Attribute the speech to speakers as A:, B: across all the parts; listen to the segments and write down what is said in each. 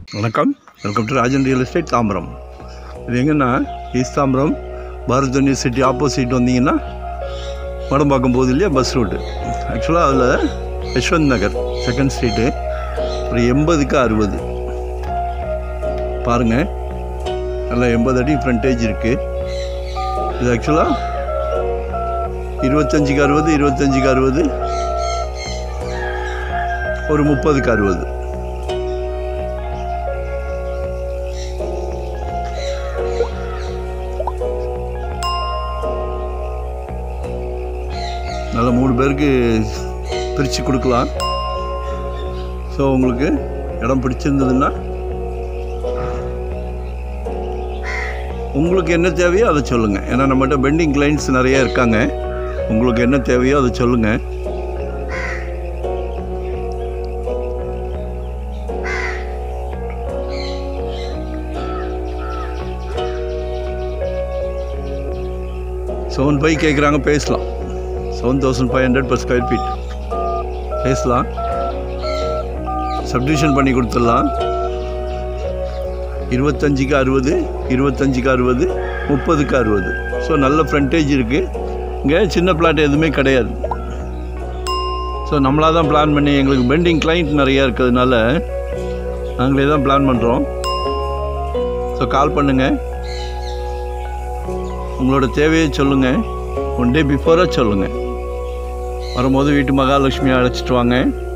A: வணக்கம் welcome to Rajan real estate Tambaram இது எங்கன்னா east Tambaram Bharat university opposite வந்தீங்கன்னா மடம்பாக்கம் போகுது இல்லையா பஸ் ரூட்டு ஆக்சுவலாக அதில் யஷ்வந்த் நகர் செகண்ட் ஸ்ட்ரீட்டு ஒரு எண்பதுக்கு அறுபது பாருங்கள் நல்லா எண்பது அடி ஃப்ரண்டேஜ் இருக்குது இது ஆக்சுவலாக இருபத்தஞ்சுக்கு அறுபது இருபத்தஞ்சுக்கு அறுபது ஒரு முப்பதுக்கு அறுபது நல்ல மூணு பேருக்கு பிரித்து கொடுக்கலாம் ஸோ உங்களுக்கு இடம் பிடிச்சிருந்ததுன்னா உங்களுக்கு என்ன தேவையோ அதை சொல்லுங்கள் ஏன்னா நம்மகிட்ட பெண்டிங் கிளைண்ட்ஸ் நிறைய இருக்காங்க உங்களுக்கு என்ன தேவையோ அதை சொல்லுங்கள் செவன் ஃபைவ் கேட்குறாங்க பேசலாம் seven thousand five hundred per square feet பேசலாம் சப்டிவிஷன் பண்ணி கொடுத்துடலாம் இருபத்தஞ்சுக்கு அறுபது இருபத்தஞ்சுக்கு அறுபது முப்பதுக்கு அறுபது ஸோ நல்ல ஃப்ரண்டேஜ் இருக்குது இங்கே சின்ன பிளாட் எதுவுமே கிடையாது ஸோ நம்மளாக தான் பிளான் பண்ணி எங்களுக்கு பெண்டிங் கிளைண்ட் நிறையா இருக்கிறதுனால நாங்களே தான் பிளான் பண்ணுறோம் ஸோ கால் பண்ணுங்கள் உங்களோட தேவையை சொல்லுங்கள் ஒன் டே பிஃபோராக சொல்லுங்கள் வரும்போது வீட்டு மகாலட்சுமி அழைச்சிட்டு வாங்க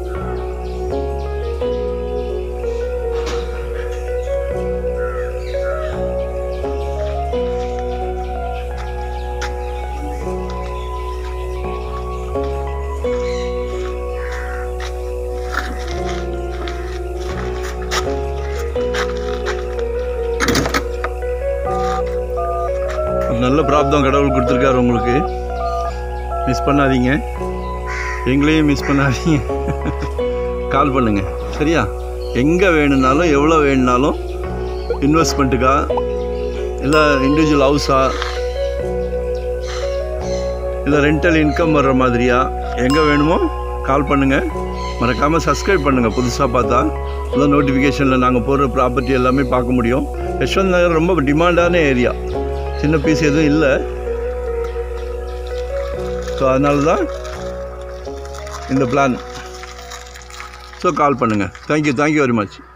A: ஒரு நல்ல பிராப்தம் கடவுள் கொடுத்துருக்காரு உங்களுக்கு மிஸ் பண்ணாதீங்க எங்களையும் மிஸ் பண்ணாதீங்க கால் பண்ணுங்க சரியா எங்கே வேணும்னாலும் எவ்வளோ வேணும்னாலும் இன்வெஸ்ட்மெண்ட்டுக்கா இல்லை இண்டிவிஜுவல் ஹவுஸா இல்லை ரெண்டல் இன்கம் வர்ற மாதிரியா எங்கே வேணுமோ கால் பண்ணுங்கள் மறக்காமல் சப்ஸ்கிரைப் பண்ணுங்கள் புதுசாக பார்த்தா இல்லை நோட்டிஃபிகேஷனில் நாங்கள் போடுற ப்ராப்பர்ட்டி எல்லாமே பார்க்க முடியும் யஷ்வந்த் நகர் ரொம்ப டிமாண்டான ஏரியா சின்ன பீஸ் எதுவும் இல்லை ஸோ அதனால தான் இந்த பிளான் ஸோ கால் பண்ணுங்கள் தேங்க்யூ தேங்க்யூ வெரி மச்